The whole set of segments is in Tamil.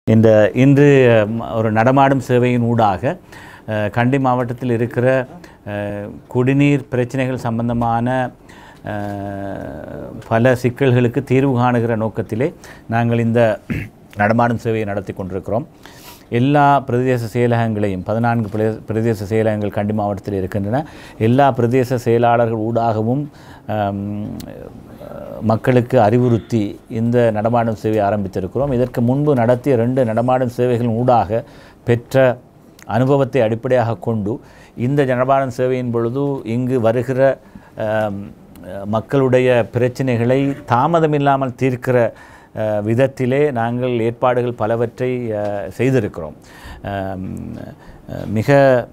இந்த இன்று ம், ஒரு நடமாடும் சேவையின் ஊடாக அஹ், கண்டி மாவட்டத்தில் இருக்கிற அஹ், குடிநீர் பிரச்சனைகள் சம்பந்தமான அஹ், பல சிக்கல்களுக்கு தீர்வு காணுகிற நோக்கத்திலே நாங்கள் இந்த நடமாடும் சேவையை நடத்தி கொண்டிருக்கிறோம் எல்லா பிரதேச செயலகங்களையும் பதினான்கு பிரதே- பிரதேச செயலகங்கள் கண்டி மாவட்டத்தில் இருக்கின்றன எல்லா பிரதேச செயலாளர்கள் ஊடாகவும் ஆம், மக்களுக்கு அறிவுறுத்தி இந்த நடமாடும் சேவை ஆரம்பித்திருக்கிறோம் இதற்கு முன்பு நடத்திய ரெண்டு நடமாடும் சேவைகளின் ஊடாக பெற்ற அனுபவத்தை அடிப்படையாக கொண்டு இந்த நடமாடும் சேவையின் பொழுது இங்கு வருகிற ஆம், மக்களுடைய பிரச்சனைகளை தாமதமில்லாமல் தீர்க்கிற அஹ், விதத்திலே நாங்கள் ஏற்பாடுகள் பலவற்றை அஹ், செய்திருக்கிறோம் ஆம், அஹ், மிக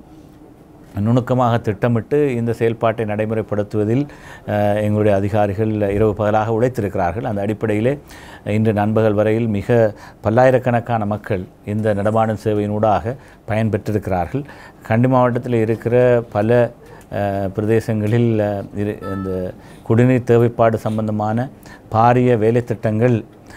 நுணுக்கமாக திட்டமிட்டு இந்த செயல்பாட்டை நடைமுறைப்படுத்துவதில் அஹ், எங்களுடைய அதிகாரிகள் இரவு பகலாக உழைத்திருக்கிறார்கள் அந்த அடிப்படையிலே இன்று நண்பகல் வரையில் மிக பல்லாயிரக்கணக்கான மக்கள் இந்த நடமாடும் சேவையினூடாக பயன்பெற்றிருக்கிறார்கள் கண்டி மாவட்டத்தில் இருக்கிற பல அஹ், பிரதேசங்களில் அஹ், இரு இந்த குடிநீர் தேவைப்பாடு சம்பந்தமான பாரிய வேலை திட்டங்கள்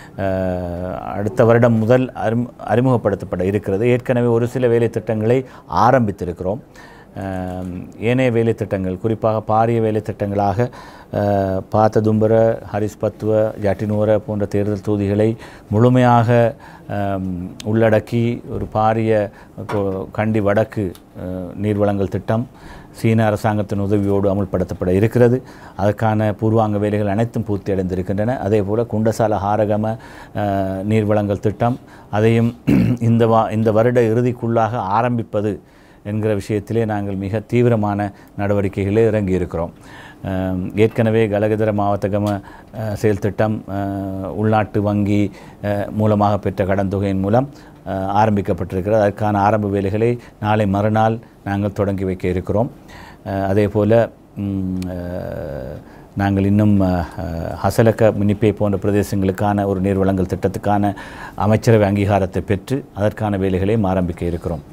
அஹ், அடுத்த வருடம் முதல் அறிமு அறிமுகப்படுத்தப்பட இருக்கிறது ஏற்கனவே ஒரு சில வேலை திட்டங்களை ஆரம்பித்திருக்கிறோம் அஹ், ஏனைய வேலை திட்டங்கள் குறிப்பாக பாரிய வேலை திட்டங்களாக அஹ், பாத்ததும்பர ஹரிஸ்பத்துவ ஜட்டினுவர போன்ற தேர்தல் தொகுதிகளை முழுமையாக அஹ், உள்ளடக்கி ஒரு பாரிய கொ- கண்டி வடக்கு அஹ், நீர்வளங்கள் திட்டம் சீன அரசாங்கத்தின் உதவியோடு அமுல்படுத்தப்பட இருக்கிறது அதற்கான பூர்வாங்க வேலைகள் அனைத்தும் பூர்த்தி அடைந்திருக்கின்றன அதே போல் குண்டசால ஹாரகம அஹ், நீர்வளங்கள் திட்டம் அதையும் இந்த வா இந்த வருட இறுதிக்குள்ளாக ஆரம்பிப்பது என்கிற விஷயத்திலே நாங்கள் மிக தீவிரமான நடவடிக்கைகளில் இறங்கியிருக்கிறோம் அஹ், ஏற்கனவே கலகதர மாவட்டகம அஹ், செயல் திட்டம் அஹ், உள்நாட்டு வங்கி அஹ், மூலமாக பெற்ற கடன் தொகையின் மூலம் அஹ், ஆரம்பிக்கப்பட்டிருக்கிறது அதற்கான ஆரம்ப வேலைகளை நாளை மறுநாள் நாங்கள் தொடங்கி வைக்க இருக்கிறோம் அஹ், அதே போல் ம், அஹ், நாங்கள் இன்னும் அஹ், அஹ், ஹசலக்க முனிப்பை போன்ற பிரதேசங்களுக்கான ஒரு நீர் வழங்கல் திட்டத்துக்கான அமைச்சரவை அங்கீகாரத்தை பெற்று அதற்கான வேலைகளையும் ஆரம்பிக்க இருக்கிறோம்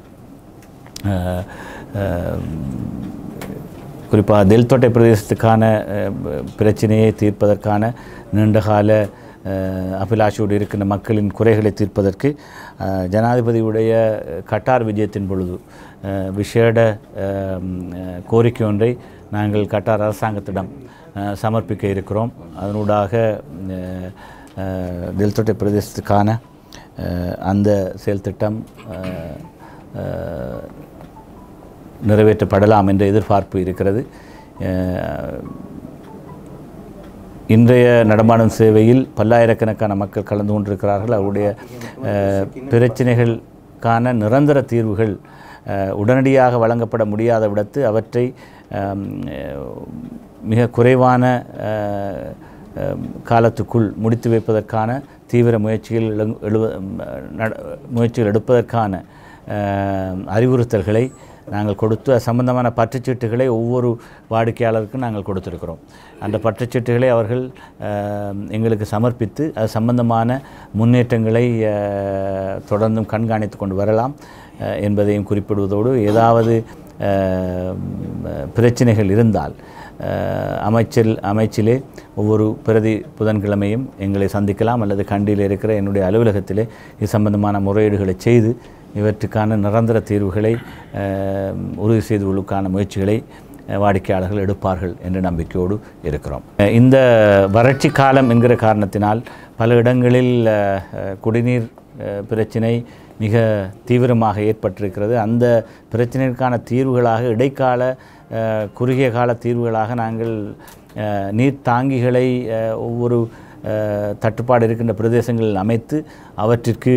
அஹ், அஹ், குறிப்பாக தெல்தோட்டை பிரதேசத்துக்கான அஹ், பிரச்சனையை தீர்ப்பதற்கான நீண்டகால அஹ், அபிலாஷையோடு இருக்கின்ற மக்களின் குறைகளை தீர்ப்பதற்கு அஹ், ஜனாதிபதியுடைய கட்டார் விஜயத்தின் பொழுது அஹ், விசேட அஹ், அஹ், கோரிக்கை ஒன்றை நாங்கள் கட்டார் அரசாங்கத்திடம் அஹ், சமர்ப்பிக்க இருக்கிறோம் அதனூடாக அஹ், அஹ், தெல்தோட்டை பிரதேசத்துக்கான அஹ், அந்த செயல் திட்டம் அஹ், அஹ், நிறைவேற்றப்படலாம் என்ற எதிர்பார்ப்பு இருக்கிறது அஹ், இன்றைய நடமாடும் சேவையில் பல்லாயிரக்கணக்கான மக்கள் கலந்து கொண்டிருக்கிறார்கள் அவருடைய அஹ், பிரச்சனைகளுக்கான நிரந்தர தீர்வுகள் அஹ், உடனடியாக வழங்கப்பட முடியாத விடத்து அவற்றை அம், அஹ், மிக குறைவான அஹ், அஹ், காலத்துக்குள் முடித்து வைப்பதற்கான தீவிர முயற்சிகள் எழு- எழுவ- நட- முயற்சிகள் எடுப்பதற்கான அஹ், அறிவுறுத்தல்களை நாங்கள் கொடுத்து அது சம்பந்தமான பற்றுச்சீட்டுகளை ஒவ்வொரு வாடிக்கையாளருக்கும் நாங்கள் கொடுத்திருக்கிறோம் அந்த பற்றுச்சீட்டுகளை அவர்கள் அஹ், எங்களுக்கு சமர்ப்பித்து அது சம்பந்தமான முன்னேற்றங்களை அஹ், தொடர்ந்தும் கண்காணித்து கொண்டு வரலாம் அஹ், என்பதையும் குறிப்பிடுவதோடு ஏதாவது அஹ், பிரச்சனைகள் இருந்தால் அஹ், அமைச்சில் அமைச்சிலே ஒவ்வொரு பிரதி புதன்கிழமையும் எங்களை சந்திக்கலாம் அல்லது கண்டியில் இருக்கிற என்னுடைய அலுவலகத்திலே இது சம்பந்தமான முறையீடுகளை செய்து இவற்றுக்கான நிரந்தர தீர்வுகளை அஹ், உறுதி செய்துவதற்கான முயற்சிகளை அஹ், வாடிக்கையாளர்கள் எடுப்பார்கள் என்ற நம்பிக்கையோடு இருக்கிறோம் அஹ், இந்த வறட்சி காலம் என்கிற காரணத்தினால் பல இடங்களில் அஹ், அஹ், குடிநீர் அஹ், பிரச்சினை மிக தீவிரமாக ஏற்பட்டிருக்கிறது அந்த பிரச்சனைக்கான தீர்வுகளாக இடைக்கால அஹ், குறுகிய கால தீர்வுகளாக நாங்கள் அஹ், நீர் தாங்கிகளை அஹ், ஒவ்வொரு அஹ், தட்டுப்பாடு இருக்கின்ற பிரதேசங்களில் அமைத்து அவற்றிற்கு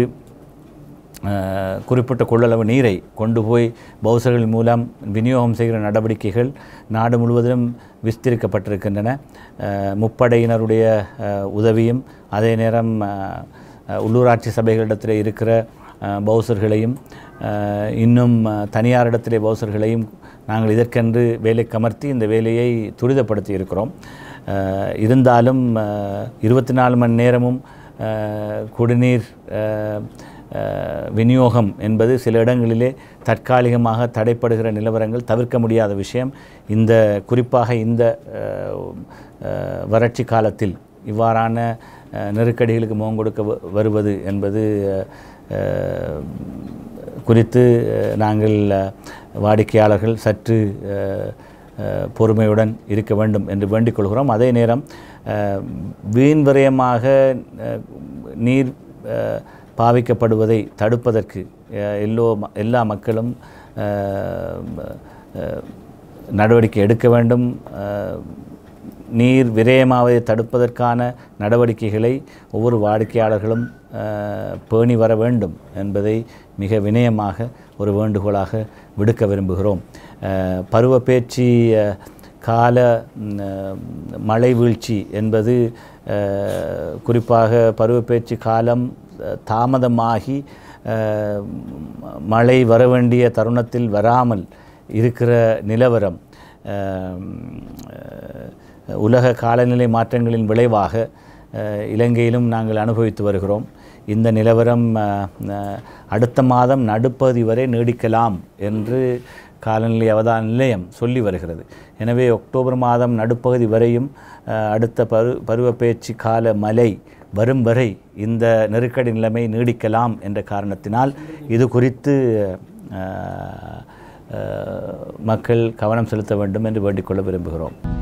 அஹ், குறிப்பிட்ட கொள்ளளவு நீரை கொண்டு போய் பௌசர்கள் மூலம் விநியோகம் செய்கிற நடவடிக்கைகள் நாடு முழுவதிலும் விஸ்தரிக்கப்பட்டிருக்கின்றன அஹ், முப்படையினருடைய அஹ், உதவியும் அதே நேரம் அஹ், அஹ், உள்ளூராட்சி சபைகளிடத்தில் இருக்கிற அஹ், பௌசர்களையும் அஹ், இன்னும் அஹ், தனியாரிடத்திலே பௌசர்களையும் நாங்கள் இதற்கென்று வேலை கமர்த்தி இந்த வேலையை துரிதப்படுத்தி இருக்கிறோம் அஹ், இருந்தாலும் இருபத்தி நாலு மணி நேரமும் அஹ், குடிநீர் அஹ், அஹ், விநியோகம் என்பது சில இடங்களிலே தற்காலிகமாக தடைப்படுகிற நிலவரங்கள் தவிர்க்க முடியாத விஷயம் இந்த குறிப்பாக இந்த அஹ், அஹ், வறட்சி காலத்தில் இவ்வாறான அஹ், நெருக்கடிகளுக்கு முகம் கொடுக்க வ- வருவது என்பது அஹ், குறித்து அஹ், நாங்கள் அஹ், வாடிக்கையாளர்கள் சற்று அஹ், அஹ், பொறுமையுடன் இருக்க வேண்டும் என்று வேண்டிக் கொள்கிறோம் அதே நேரம் அஹ், வீண் விரயமாக அஹ், நீர் அஹ், பாவிக்கப்படுவதை தடுப்பதற்கு அஹ், எல்லோ ம- எல்லா மக்களும் அஹ், அஹ், நடவடிக்கை எடுக்க வேண்டும் அஹ், நீர் விரயமாவதை தடுப்பதற்கான நடவடிக்கைகளை ஒவ்வொரு வாடிக்கையாளர்களும் அஹ், பேணி வர வேண்டும் என்பதை மிக வினயமாக ஒரு வேண்டுகோளாக விடுக்க விரும்புகிறோம் அஹ், பருவப்பேச்சு அஹ், கால ம், அஹ், மழை வீழ்ச்சி என்பது அஹ், குறிப்பாக பருவப்பேச்சு காலம் அஹ், தாமதமாகி அஹ், ம- மழை வர வேண்டிய தருணத்தில் வராமல் இருக்கிற நிலவரம் அஹ், அஹ், உலக காலநிலை மாற்றங்களின் விளைவாக அஹ், இலங்கையிலும் நாங்கள் அனுபவித்து வருகிறோம் இந்த நிலவரம் அஹ், அஹ், அடுத்த மாதம் நடுப்பகுதி வரை நீடிக்கலாம் என்று காலநிலை அவதான நிலையம் சொல்லி வருகிறது எனவே அக்டோபர் மாதம் நடுப்பகுதி வரையும் அஹ், அடுத்த பரு பருவப்பெயர்ச்சி கால மழை வரும் வரை இந்த நெருக்கடி நிலைமை நீடிக்கலாம் என்ற காரணத்தினால் இது குறித்து அஹ், அஹ், மக்கள் கவனம் செலுத்த வேண்டும் என்று வேண்டிக்கொள்ள விரும்புகிறோம்